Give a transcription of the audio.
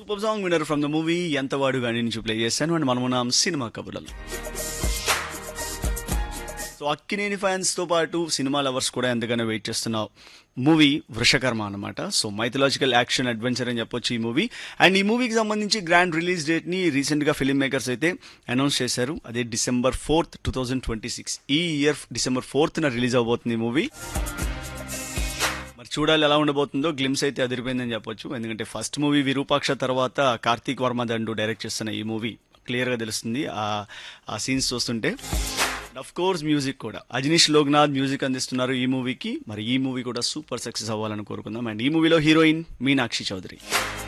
super song వినర్ from the movie Yenthavaadu Gaani నుంచి play చేశాను అండ్ మనమున్నాం సినిమా కబుర్లలో సో అక్కినేని ఫ్యాన్స్ తో పాటు సినిమా లవర్స్ కూడా ఎంతగానో వెయిట్ చేస్తున్న మూవీ వృషకర్మ అనమాట సో మైథలాజికల్ యాక్షన్ అడ్వెంచర్ అని చెప్పొచ్చు ఈ మూవీ అండ్ ఈ మూవీకి సంబంధించి గ్రాండ్ రిలీజ్ డేట్ ని రీసెంట్ గా ఫిల్మ్ మేకర్స్ అయితే అనౌన్స్ చేశారు అదే December fourth two thousand twenty six ఈ ఇయర్ డిసెంబర్ ఫోర్త్ న రిలీజ్ అవబోతుంది ఈ మూవీ మరి చూడాలి ఎలా ఉండబోతుందో గ్లిమ్స్ అయితే అదిరిపోయిందని చెప్పొచ్చు ఎందుకంటే ఫస్ట్ మూవీ విరూపాక్ష తర్వాత కార్తీక్ వర్మ దండు డైరెక్ట్ చేస్తున్న ఈ మూవీ క్లియర్ గా తెలుస్తుంది ఆ ఆ సీన్స్ చూస్తుంటే అఫ్ కోర్స్ మ్యూజిక్ కూడా అజనీష్ లోక్నాథ్ మ్యూజిక్ అందిస్తున్నారు ఈ మూవీకి మరి ఈ మూవీ కూడా సూపర్ సక్సెస్ అవ్వాలని కోరుకుందాం అండ్ ఈ మూవీలో హీరోయిన్ మీనాక్షి చౌదరి